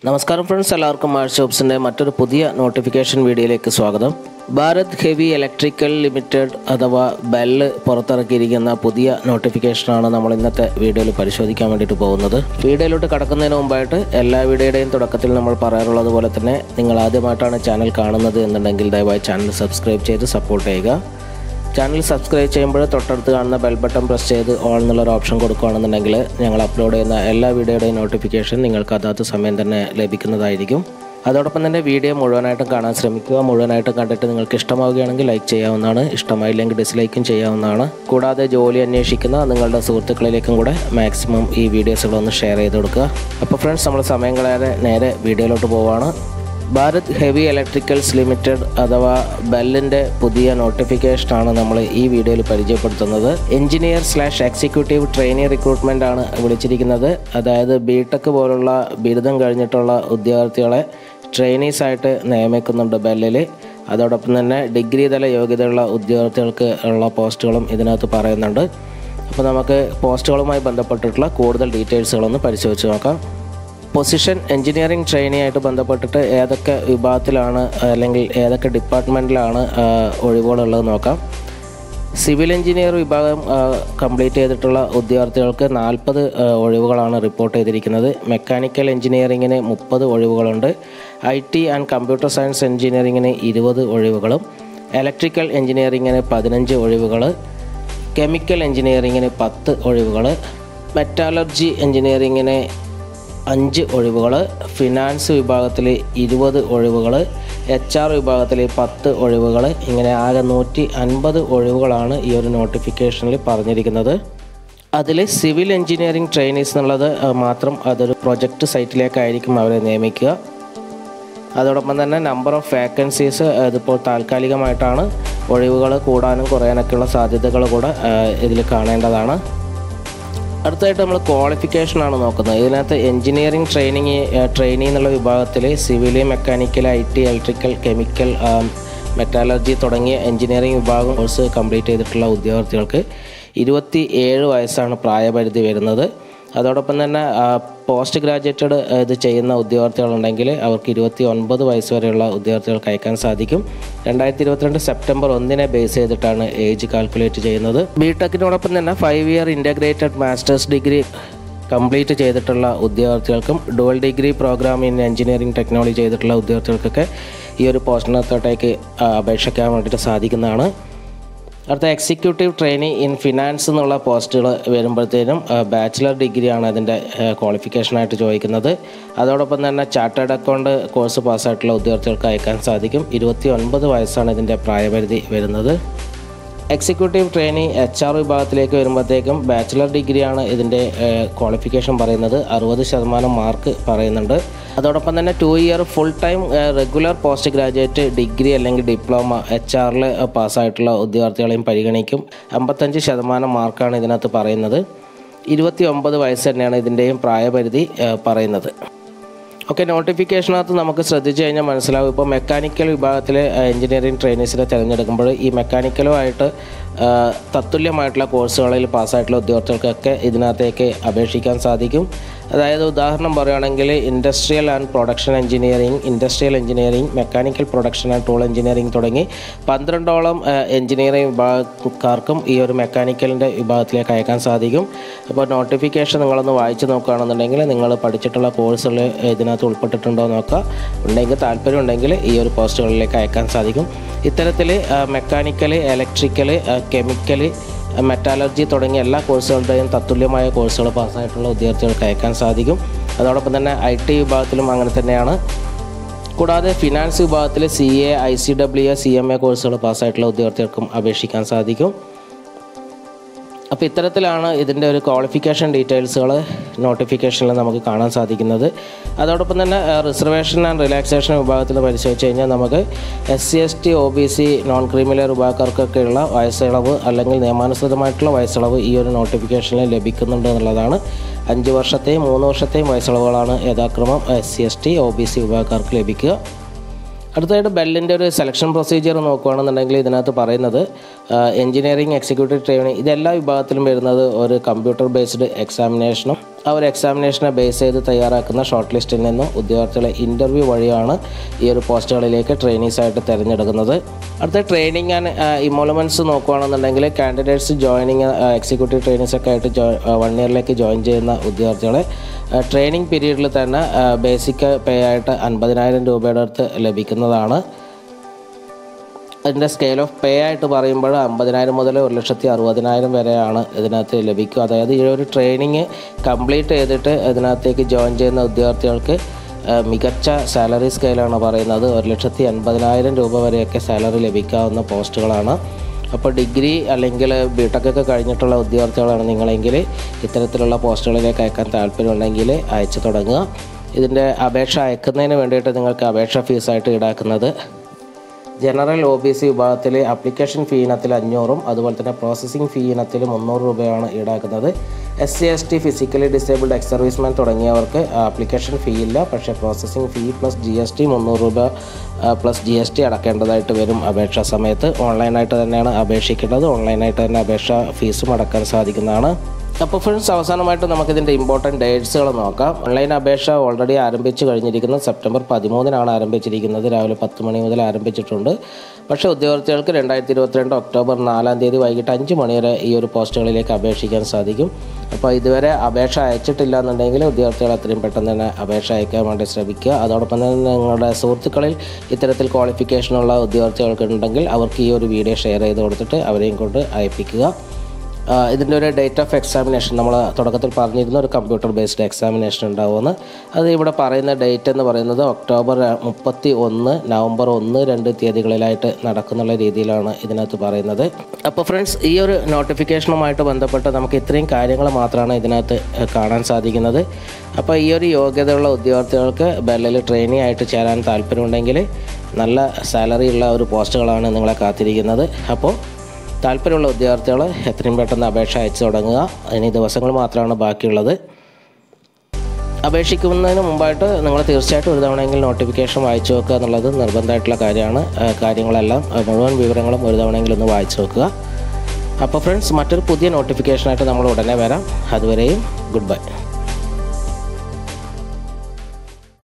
നമസ്കാരം ഫ്രണ്ട്സ് എല്ലാവർക്കും മാർച്ച് ഷോപ്സിൻ്റെ മറ്റൊരു പുതിയ നോട്ടിഫിക്കേഷൻ വീഡിയോയിലേക്ക് സ്വാഗതം ഭാരത് ഹെവി ഇലക്ട്രിക്കൽ ലിമിറ്റഡ് അഥവാ ബെല്ല് പുറത്തിറക്കിയിരിക്കുന്ന പുതിയ നോട്ടിഫിക്കേഷനാണ് നമ്മൾ ഇന്നത്തെ വീഡിയോയിൽ പരിശോധിക്കാൻ വേണ്ടിയിട്ട് പോകുന്നത് വീഡിയോയിലോട്ട് കടക്കുന്നതിന് മുമ്പായിട്ട് എല്ലാ വീഡിയോയുടെയും തുടക്കത്തിൽ നമ്മൾ പറയാറുള്ളത് പോലെ തന്നെ നിങ്ങൾ ആദ്യമായിട്ടാണ് ചാനൽ കാണുന്നത് എന്നുണ്ടെങ്കിൽ ദയവായി ചാനൽ സബ്സ്ക്രൈബ് ചെയ്ത് സപ്പോർട്ട് ചെയ്യുക ചാനൽ സബ്സ്ക്രൈബ് ചെയ്യുമ്പോൾ തൊട്ടടുത്ത് കാണുന്ന ബെൽ ബട്ടൺ പ്രസ് ചെയ്ത് ഓൾ എന്നുള്ളൊരു ഓപ്ഷൻ കൊടുക്കുകയാണെന്നുണ്ടെങ്കിൽ ഞങ്ങൾ അപ്ലോഡ് ചെയ്യുന്ന എല്ലാ വീഡിയോയുടെയും നോട്ടിഫിക്കേഷൻ നിങ്ങൾക്ക് അതാത് സമയം തന്നെ ലഭിക്കുന്നതായിരിക്കും അതോടൊപ്പം തന്നെ വീഡിയോ മുഴുവനായിട്ടും കാണാൻ ശ്രമിക്കുക മുഴുവനായിട്ടും കണ്ടിട്ട് നിങ്ങൾക്ക് ഇഷ്ടമാവുകയാണെങ്കിൽ ലൈക്ക് ചെയ്യാവുന്നതാണ് ഇഷ്ടമായില്ലെങ്കിൽ ഡിസ്ലൈക്കും ചെയ്യാവുന്നതാണ് കൂടാതെ ജോലി അന്വേഷിക്കുന്ന നിങ്ങളുടെ സുഹൃത്തുക്കളിലേക്കും കൂടെ മാക്സിമം ഈ വീഡിയോസുകളൊന്ന് ഷെയർ ചെയ്ത് കൊടുക്കുക അപ്പോൾ ഫ്രണ്ട്സ് നമ്മൾ സമയം കളയാതെ നേരെ വീഡിയോയിലോട്ട് പോവുകയാണ് ഭാരത് ഹെവി ഇലക്ട്രിക്കൽസ് ലിമിറ്റഡ് അഥവാ ബെല്ലിൻ്റെ പുതിയ നോട്ടിഫിക്കേഷനാണ് നമ്മൾ ഈ വീഡിയോയിൽ പരിചയപ്പെടുത്തുന്നത് engineer slash executive trainee recruitment ആണ് വിളിച്ചിരിക്കുന്നത് അതായത് ബി ടെക് പോലുള്ള ബിരുദം കഴിഞ്ഞിട്ടുള്ള ഉദ്യോഗാർത്ഥികളെ ട്രെയിനീസ് ആയിട്ട് നിയമിക്കുന്നുണ്ട് ബെല്ലിൽ അതോടൊപ്പം തന്നെ ഡിഗ്രി തല യോഗ്യതയുള്ള ഉദ്യോഗാർത്ഥികൾക്ക് ഉള്ള പോസ്റ്റുകളും ഇതിനകത്ത് പറയുന്നുണ്ട് അപ്പോൾ നമുക്ക് പോസ്റ്റുകളുമായി ബന്ധപ്പെട്ടിട്ടുള്ള കൂടുതൽ ഡീറ്റെയിൽസുകളൊന്ന് പരിശോധിച്ച് നോക്കാം പൊസിഷൻ എഞ്ചിനീയറിംഗ് ട്രെയിനി ആയിട്ട് ബന്ധപ്പെട്ടിട്ട് ഏതൊക്കെ വിഭാഗത്തിലാണ് അല്ലെങ്കിൽ ഏതൊക്കെ ഡിപ്പാർട്ട്മെൻറ്റിലാണ് ഒഴിവുകളുള്ളത് നോക്കാം സിവിൽ എഞ്ചിനീയർ വിഭാഗം കംപ്ലീറ്റ് ചെയ്തിട്ടുള്ള ഉദ്യോഗാർത്ഥികൾക്ക് നാൽപ്പത് ഒഴിവുകളാണ് റിപ്പോർട്ട് ചെയ്തിരിക്കുന്നത് മെക്കാനിക്കൽ എഞ്ചിനീയറിങ്ങിന് മുപ്പത് ഒഴിവുകളുണ്ട് I T and computer science എഞ്ചിനീയറിങ്ങിന് ഇരുപത് ഒഴിവുകളും ഇലക്ട്രിക്കൽ എഞ്ചിനീയറിങ്ങിന് പതിനഞ്ച് ഒഴിവുകൾ കെമിക്കൽ എഞ്ചിനീയറിങ്ങിന് പത്ത് ഒഴിവുകൾ മെറ്റാലർജി എഞ്ചിനീയറിങ്ങിന് അഞ്ച് ഒഴിവുകൾ ഫിനാൻസ് വിഭാഗത്തിൽ ഇരുപത് ഒഴിവുകൾ എച്ച് ആർ വിഭാഗത്തിൽ പത്ത് ഒഴിവുകൾ ഇങ്ങനെ ആകെ നൂറ്റി അൻപത് ഒഴിവുകളാണ് ഈ ഒരു നോട്ടിഫിക്കേഷനിൽ പറഞ്ഞിരിക്കുന്നത് അതിൽ സിവിൽ എഞ്ചിനീയറിംഗ് ട്രെയിനീസ് എന്നുള്ളത് അഹ് മാത്രം അതൊരു പ്രൊജക്റ്റ് സൈറ്റിലേക്കായിരിക്കും അവരെ നിയമിക്കുക അതോടൊപ്പം തന്നെ നമ്പർ ഓഫ് വേക്കൻസീസ് ഇതിപ്പോൾ താൽക്കാലികമായിട്ടാണ് ഒഴിവുകൾ കൂടാനും കുറയാനൊക്കെയുള്ള സാധ്യതകൾ കൂടെ ഇതിൽ കാണേണ്ടതാണ് അടുത്തായിട്ട് നമ്മൾ ക്വാളിഫിക്കേഷനാണ് നോക്കുന്നത് ഇതിനകത്ത് എഞ്ചിനീയറിംഗ് ട്രെയിനിങ് ട്രെയിനിങ് എന്നുള്ള വിഭാഗത്തിൽ civil mechanical I T electrical chemical metallurgy തുടങ്ങിയ എഞ്ചിനീയറിംഗ് വിഭാഗം കോഴ്സ് കംപ്ലീറ്റ് ചെയ്തിട്ടുള്ള ഉദ്യോഗാർത്ഥികൾക്ക് ഇരുപത്തി ഏഴ് വയസ്സാണ് പ്രായപരിധി വരുന്നത് അതോടൊപ്പം തന്നെ പോസ്റ്റ് ഗ്രാജുവേറ്റഡ് ഇത് ചെയ്യുന്ന ഉദ്യോഗാർത്ഥികളുണ്ടെങ്കിൽ അവർക്ക് ഇരുപത്തി ഒൻപത് വയസ്സ് വരെയുള്ള ഉദ്യോഗാർത്ഥികൾക്ക് അയക്കാൻ സാധിക്കും രണ്ടായിരത്തി ഇരുപത്തിരണ്ട് സെപ്റ്റംബർ ഒന്നിനെ ബേസ് ചെയ്തിട്ടാണ് ഏജ് കാൽക്കുലേറ്റ് ചെയ്യുന്നത് ബി ടെക്കിനോടൊപ്പം തന്നെ five year integrated masters degree complete ചെയ്തിട്ടുള്ള ഉദ്യോഗാർത്ഥികൾക്കും dual degree program in engineering technology ചെയ്തിട്ടുള്ള ഉദ്യോഗാർത്ഥികൾക്കൊക്കെ ഈ ഒരു പോസ്റ്റിനകത്തോട്ടേക്ക് അപേക്ഷിക്കാൻ വേണ്ടിയിട്ട് സാധിക്കുന്നതാണ് അടുത്ത എക്സിക്യൂട്ടീവ് ട്രെയിനി ഇൻ ഫിനാൻസ് എന്നുള്ള പോസ്റ്റുകൾ വരുമ്പോഴത്തേനും ബാച്ചിലർ ഡിഗ്രിയാണ് അതിൻ്റെ ക്വാളിഫിക്കേഷനായിട്ട് ചോദിക്കുന്നത് അതോടൊപ്പം തന്നെ ചാർട്ടേഡ് അക്കൗണ്ട് കോഴ്സ് പാസ്സായിട്ടുള്ള ഉദ്യോഗാർത്ഥികൾക്ക് അയക്കാൻ സാധിക്കും ഇരുപത്തി ഒൻപത് വയസ്സാണ് ഇതിൻ്റെ പ്രായപരിധി വരുന്നത് എക്സിക്യൂട്ടീവ് ട്രെയിനി എച്ച് ആർ വിഭാഗത്തിലേക്ക് വരുമ്പോഴത്തേക്കും ബാച്ചിലർ ഡിഗ്രിയാണ് ഇതിൻ്റെ ക്വാളിഫിക്കേഷൻ പറയുന്നത് അറുപത് ശതമാനം മാർക്ക് പറയുന്നുണ്ട് അതോടൊപ്പം തന്നെ two year full time regular post graduate degree അല്ലെങ്കിൽ ഡിപ്ലോമ എച്ച് ആറിൽ പാസ്സായിട്ടുള്ള ഉദ്യോഗാർത്ഥികളെയും പരിഗണിക്കും അമ്പത്തഞ്ച് ശതമാനം മാർക്കാണ് ഇതിനകത്ത് പറയുന്നത് ഇരുപത്തി ഒമ്പത് വയസ്സ് തന്നെയാണ് ഇതിൻ്റെയും പ്രായപരിധി പറയുന്നത് ഓക്കെ നോട്ടിഫിക്കേഷനകത്ത് നമുക്ക് ശ്രദ്ധിച്ചു കഴിഞ്ഞാൽ മനസ്സിലാവും ഇപ്പോൾ മെക്കാനിക്കൽ വിഭാഗത്തിലെ എഞ്ചിനീയറിംഗ് ട്രെയിനേഴ്സിനെ തിരഞ്ഞെടുക്കുമ്പോൾ ഈ മെക്കാനിക്കലുമായിട്ട് തത്തുല്യമായിട്ടുള്ള കോഴ്സുകളിൽ പാസ്സായിട്ടുള്ള ഉദ്യോഗാർത്ഥികൾക്കൊക്കെ ഇതിനകത്തേക്ക് അപേക്ഷിക്കാൻ സാധിക്കും അതായത് ഉദാഹരണം പറയുകയാണെങ്കിൽ industrial and production engineering industrial engineering mechanical production and tool engineering തുടങ്ങി പന്ത്രണ്ടോളം എഞ്ചിനീയറിംഗ് വിഭാഗക്കാർക്കും ഈ ഒരു മെക്കാനിക്കലിൻ്റെ വിഭാഗത്തിലേക്ക് അയക്കാൻ സാധിക്കും അപ്പോൾ നോട്ടിഫിക്കേഷൻ നിങ്ങളൊന്ന് വായിച്ച് നോക്കുകയാണെന്നുണ്ടെങ്കിൽ നിങ്ങൾ പഠിച്ചിട്ടുള്ള കോഴ്സുകൾ ഇതിനകത്ത് ഉൾപ്പെട്ടിട്ടുണ്ടോ നോക്കുക ഉണ്ടെങ്കിൽ താല്പര്യം ഉണ്ടെങ്കിൽ ഈ ഒരു പോസ്റ്റുകളിലേക്ക് അയക്കാൻ സാധിക്കും ഇത്തരത്തിൽ മെക്കാനിക്കൽ ഇലക്ട്രിക്കൽ കെമിക്കൽ മെറ്റാലർജി തുടങ്ങിയ എല്ലാ കോഴ്സുകളുടെയും തത്തുല്യമായ കോഴ്സുകൾ പാസ്സായിട്ടുള്ള ഉദ്യോഗാർത്ഥികൾക്ക് അയക്കാൻ സാധിക്കും അതോടൊപ്പം തന്നെ ഐ ടി വിഭാഗത്തിലും അങ്ങനെ തന്നെയാണ് കൂടാതെ ഫിനാൻസ് വിഭാഗത്തിൽ C A I C W A C M A കോഴ്സുകൾ പാസ്സായിട്ടുള്ള ഉദ്യോഗാർത്ഥികൾക്കും അപേക്ഷിക്കാൻ സാധിക്കും അപ്പോൾ ഇത്തരത്തിലാണ് ഇതിൻ്റെ ഒരു ക്വാളിഫിക്കേഷൻ ഡീറ്റെയിൽസുകൾ നോട്ടിഫിക്കേഷനിൽ നമുക്ക് കാണാൻ സാധിക്കുന്നത് അതോടൊപ്പം തന്നെ റിസർവേഷൻ ആൻഡ് റിലാക്സേഷൻ വിഭാഗത്തിൽ പരിശോധിച്ച് കഴിഞ്ഞാൽ നമുക്ക് S C S T O B C non creamy layer വിഭാഗക്കാർക്കൊക്കെയുള്ള വയസ്സിളവ് അല്ലെങ്കിൽ നിയമാനുസൃതമായിട്ടുള്ള വയസ്സിളവ് ഈ ഒരു നോട്ടിഫിക്കേഷനിൽ ലഭിക്കുന്നുണ്ട് എന്നുള്ളതാണ് അഞ്ച് വർഷത്തെയും മൂന്ന് വർഷത്തെയും വയസ്സിളവുകളാണ് യഥാക്രമം S C S T O B C വിഭാഗക്കാർക്ക് ലഭിക്കുക അടുത്തതായിട്ട് ബെല്ലിൻ്റെ ഒരു സെലക്ഷൻ പ്രൊസീജിയർ നോക്കുകയാണെന്നുണ്ടെങ്കിൽ ഇതിനകത്ത് പറയുന്നത് എഞ്ചിനീയറിംഗ് എക്സിക്യൂട്ടീവ് ട്രെയിനിങ് ഇതെല്ലാ വിഭാഗത്തിലും വരുന്നത് ഒരു കമ്പ്യൂട്ടർ ബേസ്ഡ് എക്സാമിനേഷനും ആ ഒരു എക്സാമിനേഷനെ ബേസ് ചെയ്ത് തയ്യാറാക്കുന്ന ഷോർട്ട് ലിസ്റ്റിൽ നിന്നും ഉദ്യോഗാർത്ഥികളെ ഇൻ്റർവ്യൂ വഴിയാണ് ഈ ഒരു പോസ്റ്റുകളിലേക്ക് ട്രെയിനീസ് ആയിട്ട് തിരഞ്ഞെടുക്കുന്നത് അടുത്ത ട്രെയിനിങ് ആൻഡ് ഇമോളുമെൻറ്റ്സ് നോക്കുകയാണെന്നുണ്ടെങ്കിൽ കാൻഡിഡേറ്റ്സ് ജോയിനിങ് എക്സിക്യൂട്ടീവ് ട്രെയിനീസ് ഒക്കെ ആയിട്ട് ജോ വൺ ഇയറിലേക്ക് ജോയിൻ ചെയ്യുന്ന ഉദ്യോഗാർത്ഥികളെ ട്രെയിനിങ് പീരീഡിൽ തന്നെ ബേസിക് പേ ആയിട്ട് അൻപതിനായിരം രൂപയുടെ അടുത്ത് ലഭിക്കുന്നതാണ് അതിൻ്റെ സ്കെയിൽ ഓഫ് പേ ആയിട്ട് പറയുമ്പോൾ അമ്പതിനായിരം മുതൽ ഒരു ലക്ഷത്തി അറുപതിനായിരം വരെയാണ് ഇതിനകത്ത് ലഭിക്കുക അതായത് ഈ ഒരു ട്രെയിനിങ് കംപ്ലീറ്റ് ചെയ്തിട്ട് ഇതിനകത്തേക്ക് ജോയിൻ ചെയ്യുന്ന ഉദ്യോഗാർത്ഥികൾക്ക് ആ, മികച്ച സാലറി സ്കെയിലാണ് പറയുന്നത് ഒരു ലക്ഷത്തി എൺപതിനായിരം രൂപ വരെയൊക്കെ സാലറി ലഭിക്കാവുന്ന പോസ്റ്റുകളാണ് അപ്പോൾ ഡിഗ്രി അല്ലെങ്കിൽ ബി ടെക് ഒക്കെ കഴിഞ്ഞിട്ടുള്ള ഉദ്യോഗാർത്ഥികളാണ് നിങ്ങളെങ്കിൽ ഇത്തരത്തിലുള്ള പോസ്റ്റുകളിലേക്ക് അയക്കാൻ താല്പര്യമുണ്ടെങ്കിൽ അയച്ചു തുടങ്ങുക ഇതിൻ്റെ അപേക്ഷ അയക്കുന്നതിന് വേണ്ടിയിട്ട് നിങ്ങൾക്ക് അപേക്ഷ ഫീസായിട്ട് ഈടാക്കുന്നത് ജനറൽ ഒ ബി സി വിഭാഗത്തിൽ അപ്ലിക്കേഷൻ ഫീ ഇനത്തിൽ അഞ്ഞൂറും അതുപോലെ തന്നെ പ്രോസസ്സിംഗ് ഫീ ഇനത്തിൽ മുന്നൂറ് രൂപയാണ് ഈടാക്കുന്നത് S C S T physically disabled ex serviceman തുടങ്ങിയവർക്ക് ആപ്ലിക്കേഷൻ ഫീ ഇല്ല പക്ഷേ processing fee plus G S T മുന്നൂറ് രൂപ പ്ലസ് ജി എസ് ടി അടക്കേണ്ടതായിട്ട് വരും അപേക്ഷാ സമയത്ത് ഓൺലൈനായിട്ട് തന്നെയാണ് അപേക്ഷിക്കേണ്ടത് ഓൺലൈനായിട്ട് തന്നെ അപേക്ഷ ഫീസും അടക്കാൻ സാധിക്കുന്നതാണ് അപ്പോൾ ഫ്രണ്ട്സ് അവസാനമായിട്ട് നമുക്കിതിൻ്റെ ഇമ്പോർട്ടൻറ്റ് ഡേറ്റ്സുകൾ നോക്കാം ഓൺലൈൻ അപേക്ഷ ഓൾറെഡി ആരംഭിച്ചു കഴിഞ്ഞിരിക്കുന്നു സെപ്റ്റംബർ പതിമൂന്നിനാണ് ആരംഭിച്ചിരിക്കുന്നത് രാവിലെ പത്ത് മണി മുതൽ ആരംഭിച്ചിട്ടുണ്ട് പക്ഷേ ഉദ്യോഗാർത്ഥികൾക്ക് രണ്ടായിരത്തി ഇരുപത്തിരണ്ട് ഒക്ടോബർ നാലാം തീയതി വൈകിട്ട് അഞ്ച് മണി വരെ ഈ ഒരു പോസ്റ്റുകളിലേക്ക് അപേക്ഷിക്കാൻ സാധിക്കും അപ്പോൾ ഇതുവരെ അപേക്ഷ അയച്ചിട്ടില്ല എന്നുണ്ടെങ്കിൽ ഉദ്യോഗാർത്ഥികൾ എത്രയും പെട്ടെന്ന് തന്നെ അപേക്ഷ അയക്കാൻ വേണ്ടി ശ്രമിക്കുക അതോടൊപ്പം തന്നെ നിങ്ങളുടെ സുഹൃത്തുക്കളിൽ ഇത്തരത്തിൽ ക്വാളിഫിക്കേഷനുള്ള ഉദ്യോഗാർത്ഥികൾക്ക് ഉണ്ടെങ്കിൽ അവർക്ക് ഈ ഒരു വീഡിയോ ഷെയർ ചെയ്ത് കൊടുത്തിട്ട് അവരെയും കൊണ്ട് അയപ്പിക്കുക ആ, ഇതിൻ്റെ ഒരു ഡേറ്റ് ഓഫ് എക്സാമിനേഷൻ നമ്മൾ തുടക്കത്തിൽ പറഞ്ഞിരുന്ന ഒരു കമ്പ്യൂട്ടർ ബേസ്ഡ് എക്സാമിനേഷൻ ഉണ്ടാവുമെന്ന് അത് ഇവിടെ പറയുന്ന ഡേറ്റ് എന്ന് പറയുന്നത് ഒക്ടോബർ മുപ്പത്തി ഒന്ന് നവംബർ ഒന്ന് രണ്ട് തീയതികളിലായിട്ട് നടക്കുന്നുള്ള രീതിയിലാണ് ഇതിനകത്ത് പറയുന്നത് അപ്പോൾ ഫ്രണ്ട്സ് ഈ ഒരു നോട്ടിഫിക്കേഷനുമായിട്ട് ബന്ധപ്പെട്ട് നമുക്ക് ഇത്രയും കാര്യങ്ങൾ മാത്രമാണ് ഇതിനകത്ത് ഏഹ്, കാണാൻ സാധിക്കുന്നത് അപ്പോൾ ഈ ഒരു യോഗ്യതയുള്ള ഉദ്യോഗാർത്ഥികൾക്ക് ബെല്ലിൽ ട്രെയിനി ആയിട്ട് ചേരാൻ താല്പര്യമുണ്ടെങ്കിൽ നല്ല സാലറി ഉള്ള ഒരു പോസ്റ്റുകളാണ് നിങ്ങളെ കാത്തിരിക്കുന്നത് അപ്പോൾ താല്പര്യമുള്ള ഉദ്യോഗാർത്ഥികൾ എത്രയും പെട്ടെന്ന് അപേക്ഷ അയച്ചു തുടങ്ങുക ഇനി ദിവസങ്ങൾ മാത്രമാണ് ബാക്കിയുള്ളത് അപേക്ഷിക്കുന്നതിന് മുമ്പായിട്ട് നിങ്ങൾ തീർച്ചയായിട്ടും ഒരു തവണയെങ്കിലും നോട്ടിഫിക്കേഷൻ വായിച്ചു നോക്കുക എന്നുള്ളത് നിർബന്ധമായിട്ടുള്ള കാര്യമാണ് ആ, കാര്യങ്ങളെല്ലാം ആ, മുഴുവൻ വിവരങ്ങളും ഒരു തവണയെങ്കിലും ഒന്ന് വായിച്ചു നോക്കുക അപ്പോൾ ഫ്രണ്ട്സ് മറ്റൊരു പുതിയ നോട്ടിഫിക്കേഷനായിട്ട് നമ്മൾ ഉടനെ വരാം അതുവരെയും ഗുഡ് ബൈ